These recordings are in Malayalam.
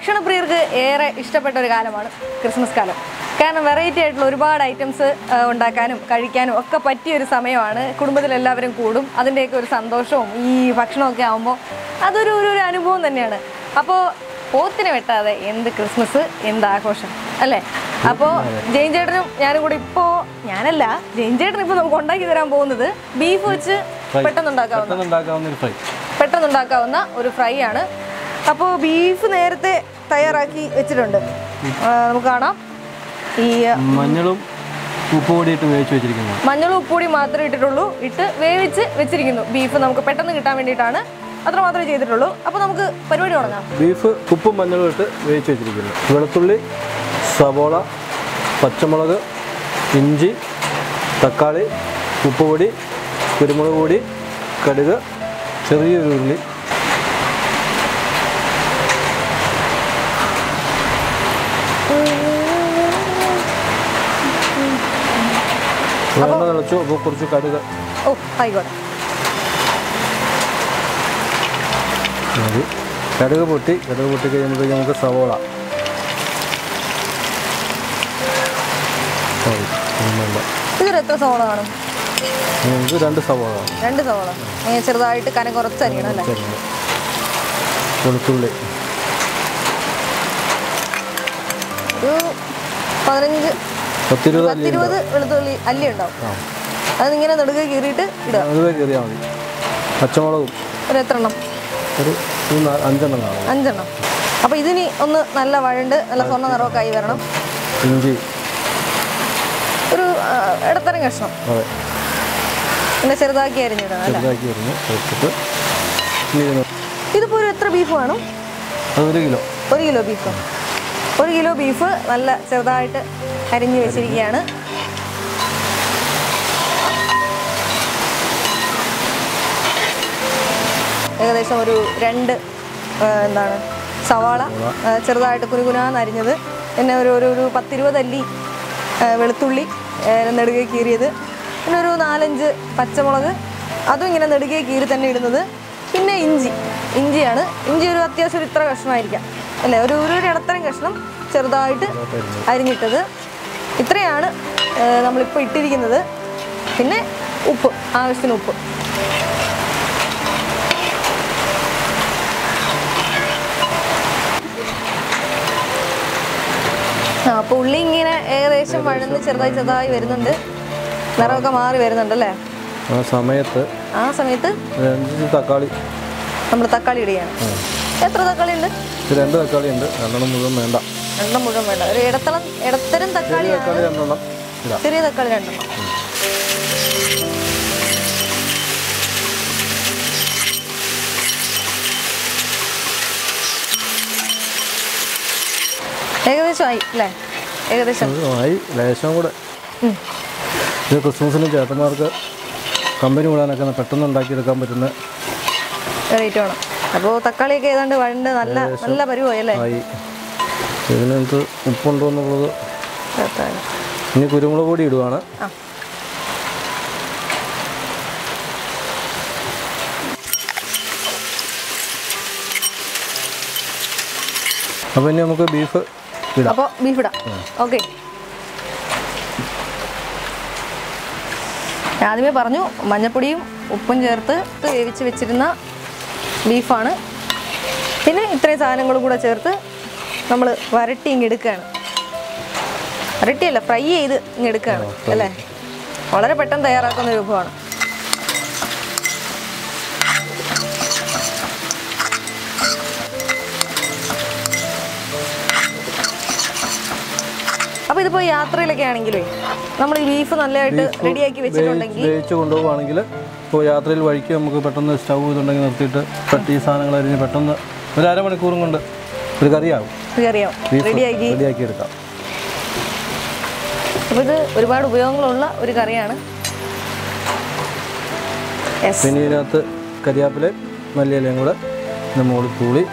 ഭക്ഷണപ്രിയർക്ക് ഏറെ ഇഷ്ടപ്പെട്ട ഒരു കാലമാണ് ക്രിസ്മസ് കാലം കാരണം വെറൈറ്റി ആയിട്ടുള്ള ഒരുപാട് ഐറ്റംസ് ഉണ്ടാക്കാനും കഴിക്കാനും ഒക്കെ പറ്റിയ ഒരു സമയമാണ് കുടുംബത്തിലെല്ലാവരും കൂടും അതിൻ്റെയൊക്കെ ഒരു സന്തോഷവും ഈ ഭക്ഷണമൊക്കെ ആകുമ്പോൾ അതൊരു ഒരു ഒരു അനുഭവം തന്നെയാണ് അപ്പോൾ പോത്തിനെ വെട്ടാതെ എന്ത് ക്രിസ്മസ് എന്ത് ആഘോഷം അല്ലേ അപ്പോൾ ജെയിൻ ചേട്ടനും ഞാനും കൂടി ഇപ്പോൾ ഞാനല്ല ജെയിൻ ചേട്ടൻ ഇപ്പോൾ നമുക്ക് ഉണ്ടാക്കി തരാൻ പോകുന്നത് ബീഫ് വെച്ച് പെട്ടെന്ന് ഉണ്ടാക്കാവുന്ന പെട്ടെന്ന് ഉണ്ടാക്കാവുന്ന ഒരു ഫ്രൈ പെട്ടെന്ന് ഉണ്ടാക്കാവുന്ന ഒരു ഫ്രൈ ആണ് അപ്പോൾ ബീഫ് നേരത്തെ തയ്യാറാക്കി വെച്ചിട്ടുണ്ട് ആ, നമുക്ക് കാണാം ഈ മഞ്ഞളും ഉപ്പ് പൊടിയിട്ട് വേവിച്ച് വെച്ചിരിക്കുന്നത് മഞ്ഞളും ഉപ്പുപൊടി മാത്രമേ ഇട്ടിട്ടുള്ളൂ ഇട്ട് വേവിച്ച് വെച്ചിരിക്കുന്നു ബീഫ് നമുക്ക് പെട്ടെന്ന് കിട്ടാൻ വേണ്ടിയിട്ടാണ് അത്ര മാത്രമേ ചെയ്തിട്ടുള്ളൂ അപ്പോൾ നമുക്ക് പരിപാടി തുടങ്ങാം ബീഫ് ഉപ്പും മഞ്ഞളും ഇട്ട് വേവിച്ച് വെച്ചിരിക്കുന്നു വെളുത്തുള്ളി സവോള പച്ചമുളക് ഇഞ്ചി തക്കാളി ഉപ്പ് പൊടി കുരുമുളക് പൊടി കടുക് ചെറിയൊരു ഉള്ളി എണ്ണ തിളച്ചു അപ്പോൾ കുറച്ച് കടുക് ഓ ആയിക്കോട്ടെ മതി കടുക് പൊട്ടി കടുക് പൊട്ടി കഴിയുമ്പോഴത്തേക്ക് നമുക്ക് സവോള സോറി ഒന്നുമില്ല ഇതൊരു എത്ര സവോള കാണും നമുക്ക് രണ്ട് സവോള രണ്ട് സവോള ഇങ്ങനെ ചെറുതായിട്ട് കനം കുറച്ചരിയണം അല്ലേ ചെറുത് വെളുത്തുള്ളി ഒരു പതിനഞ്ച് പത്തിരുപത് അല്ലി പത്തിരുപത് വെളുത്തുള്ളി അല്ലി ഉണ്ടാവും ആ അത് ഇങ്ങനെ നെടുക കീറിയിട്ട് ഇടുക അതുവരെ കയറിയാൽ മതി പച്ചമുളകും ഒരു എത്ര എണ്ണം ഒരു ഒരു നാ- അഞ്ചെണ്ണം കാണും അഞ്ചെണ്ണം അപ്പോൾ ഇതിനി ഒന്ന് നല്ല വഴണ്ട് നല്ല സ്വർണ്ണ നിറമൊക്കെ ആയി വരണം ഇഞ്ചി ഒരു ആ, ഇടത്തരം കഷ്ണം അതെ പിന്നെ ചെറുതാക്കി അരിഞ്ഞിടണം അല്ലേ ചെറുതാക്കി വരുന്നു വെച്ചിട്ട് ഇനി ഇതിന് ഇതിപ്പോൾ ഒരു എത്ര ബീഫ് വേണം അതൊരു കിലോ ഒരു കിലോ ബീഫ് ഒരു കിലോ ബീഫ് നല്ല ചെറുതായിട്ട് അരിഞ്ഞ് വെച്ചിരിക്കുകയാണ് ഏകദേശം ഒരു രണ്ട് ആ, എന്താണ് സവാള ആ, ചെറുതായിട്ട് കുനുകുനാന്ന് അരിഞ്ഞത് പിന്നെ ഒരു ഒരു ഒരു പത്തിരുപത് അല്ലി ആ, വെളുത്തുള്ളി ആ, നെടുകെ കീറിയത് പിന്നെ ഒരു നാലഞ്ച് പച്ചമുളക് അതും ഇങ്ങനെ നെടുകെ കീറി തന്നെ ഇടുന്നത് പിന്നെ ഇഞ്ചി ഇഞ്ചിയാണ് ഇഞ്ചി ഒരു അത്യാവശ്യം ഒരു ഇത്ര കഷ്ണമായിരിക്കാം അല്ലേ ഒരു ഒരു ഒരു ഇടത്തരം കഷ്ണം ചെറുതായിട്ട് അരിഞ്ഞിട്ടത് ഇത്രയാണ് ആ, നമ്മളിപ്പോൾ ഇട്ടിരിക്കുന്നത് പിന്നെ ഉപ്പ് ആവശ്യത്തിന് ഉപ്പ് ആ അപ്പോൾ ഉള്ളി ഇങ്ങനെ ഏകദേശം വഴന്ന് ചെറുതായി ചെറുതായി വരുന്നുണ്ട് നിറമൊക്കെ മാറി വരുന്നുണ്ട് അല്ലേ ആ സമയത്ത് ആ സമയത്ത് ഒരു അഞ്ച് തക്കാളി നമ്മൾ തക്കാളി ഇടുകയാണ് എത്ര തക്കാളി ഉണ്ട് ഇത് രണ്ട് തക്കാളി ഉണ്ട് രണ്ടെണ്ണം മുഴുവൻ വേണ്ട രണ്ടെണ്ണം മുഴുവൻ വേണ്ട ഒരു ഇടത്തളം ഇടത്തരം ചെറിയ തക്കാളിയാണ് തക്കാളി രണ്ടെണ്ണം ഇടാം ചെറിയ തക്കാളി രണ്ടെണ്ണം ഏകദേശം ആയി അല്ലേ ഏകദേശം ഇത് ആയി ലേശം കൂടെ ഉം. ഇത് ക്രിസ്മസിന് ചേട്ടന്മാർക്ക് കമ്പനി വിടാനൊക്കെ പെട്ടെന്ന് ഉണ്ടാക്കിയെടുക്കാൻ പറ്റുന്ന വെറൈറ്റി വേണം അപ്പോൾ തക്കാളിയൊക്കെ ഏതാണ്ട് വഴണ്ട് നല്ല നല്ല പരുവായി അല്ലേ ആയി ഇതിനകത്ത് ഉപ്പുണ്ടോ എന്നുള്ളത് തക്കാളി. ഇനി കുരുമുളക് പൊടി ഇടുവാണ് ആ അപ്പോൾ ഇനി നമുക്ക് ബീഫ് ഇടാം അപ്പോൾ ബീഫ് ഇടാം ഓക്കെ ആദ്യമേ പറഞ്ഞു മഞ്ഞപ്പൊടിയും ഉപ്പും ചേർത്ത് വേവിച്ച് വെച്ചിരുന്ന ബീഫാണ് പിന്നെ ഇത്രയും സാധനങ്ങളും കൂടെ ചേർത്ത് നമ്മൾ വരട്ടി ഇങ്ങ് എടുക്കുകയാണ് വരട്ടിയല്ല ഫ്രൈ ചെയ്ത് ഇങ്ങ് എടുക്കുകയാണ് അല്ലേ വളരെ പെട്ടെന്ന് തയ്യാറാക്കുന്ന ഒരു വിഭവമാണ് അപ്പോൾ ഇതിപ്പോൾ യാത്രയിലൊക്കെ ആണെങ്കിലേ നമ്മൾ ഈ ബീഫ് നല്ലതായിട്ട് റെഡിയാക്കി വെച്ചിട്ടുണ്ടെങ്കിൽ വേവിച്ച് കൊണ്ടുപോവുകയാണെങ്കിൽ ഇപ്പോൾ യാത്രയിൽ വഴിക്ക് നമുക്ക് പെട്ടെന്ന് സ്റ്റൗ ഇതുണ്ടെങ്കിൽ നിർത്തിയിട്ട് പെട്ടി ഈ സാധനങ്ങൾ അരിഞ്ഞ് പെട്ടെന്ന് ഒരു അരമണിക്കൂറും കൊണ്ട് ഒരു കറിയാവും അറിയാം ബീഫ് റെഡിയാക്കി റെഡിയാക്കി എടുക്കാം അപ്പോൾ ഇത് ഒരുപാട് ഉപയോഗങ്ങളുള്ള ഒരു കറിയാണ് യെസ് പിന്നെ ഇതിനകത്ത് കരിയാപ്പില മല്ലിയിലയും കൂടെ ഇതിന് മുകളിൽ തൂളി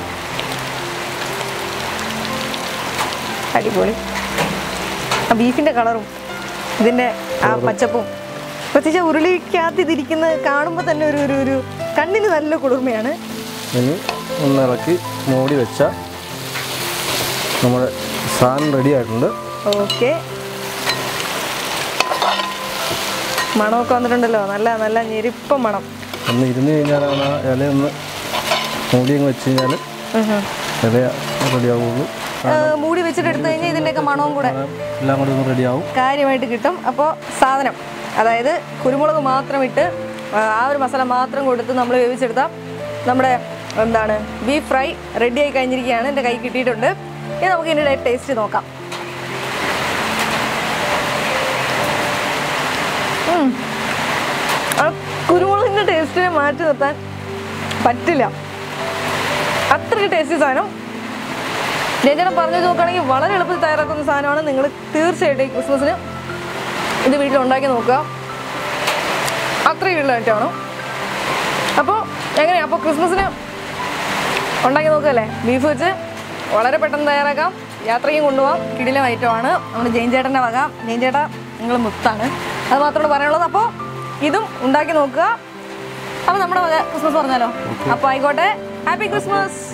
അടിപൊളി ആ ബീഫിൻ്റെ കളറും ഇതിൻ്റെ ആ പച്ചപ്പും പ്രത്യേകിച്ച് ഉരുളിക്കകത്ത് ഇതിരിക്കുന്നത് കാണുമ്പോൾ തന്നെ ഒരു ഒരു ഒരു കണ്ണിന് നല്ല കുളിർമയാണ് ഇനി ഒന്ന് ഇളക്കി മൂടി വെച്ച നമ്മുടെ സാധനം റെഡി ആയിട്ടുണ്ട് ഓക്കെ മണമൊക്കെ വന്നിട്ടുണ്ടല്ലോ നല്ല നല്ല ഞെരിപ്പ മണം ഒന്ന് ഇരുന്ന് കഴിഞ്ഞാലാണ് ആ ഇലയൊന്ന് മൂടി അങ്ങ് വെച്ച് കഴിഞ്ഞാൽ ഉഹും. ഇല റെഡിയാവുള്ളൂ ഏ, മൂടി വെച്ചിട്ട് എടുത്തു കഴിഞ്ഞാൽ ഇതിൻ്റെയൊക്കെ മണവും കൂടെ എല്ലാം കൂടി ഒന്ന് റെഡിയാവും കാര്യമായിട്ട് കിട്ടും അപ്പോൾ സാധനം അതായത് കുരുമുളക് മാത്രം ഇട്ട് ആ, ആ ഒരു മസാല മാത്രം കൊടുത്ത് നമ്മൾ വേവിച്ചെടുത്ത നമ്മുടെ എന്താണ് ബീഫ് ഫ്രൈ റെഡി ആയി കഴിഞ്ഞിരിക്കുകയാണ് എൻ്റെ കൈ കിട്ടിയിട്ടുണ്ട് ഇനി നമുക്ക് ഇതിൻ്റെ ടേസ്റ്റ് നോക്കാം ഉം. ആ കുരുമുളകിൻ്റെ ടേസ്റ്റിനെ മാറ്റി നിർത്താൻ പറ്റില്ല അത്രയ്ക്ക് ടേസ്റ്റി സാധനം രചന പറഞ്ഞു നോക്കുകയാണെങ്കിൽ വളരെ എളുപ്പത്തിൽ തയ്യാറാക്കുന്ന സാധനമാണ് നിങ്ങൾ തീർച്ചയായിട്ടും ഈ ക്രിസ്മസിന് ഇത് വീട്ടിൽ ഉണ്ടാക്കി നോക്കുക അത്രയും ഉള്ള ഐറ്റമാണ് അപ്പോൾ എങ്ങനെയാണ് അപ്പോൾ ക്രിസ്മസിന് ഉണ്ടാക്കി നോക്കുകയല്ലേ ബീഫ് വെച്ച് വളരെ പെട്ടെന്ന് തയ്യാറാക്കാം യാത്രയും കൊണ്ടുപോകാം കിടിലം ഐറ്റമാണ് നമ്മുടെ ജെയിൻ ചേട്ടൻ്റെ വക ജെയിൻ ചേട്ടാ നിങ്ങൾ മുത്താണ് അത് മാത്രമേ പറയാനുള്ളത് അപ്പോൾ ഇതും ഉണ്ടാക്കി നോക്കുക അപ്പോൾ നമ്മുടെ വക ക്രിസ്മസ് പറഞ്ഞാലോ അപ്പോൾ ആയിക്കോട്ടെ ഹാപ്പി ക്രിസ്മസ്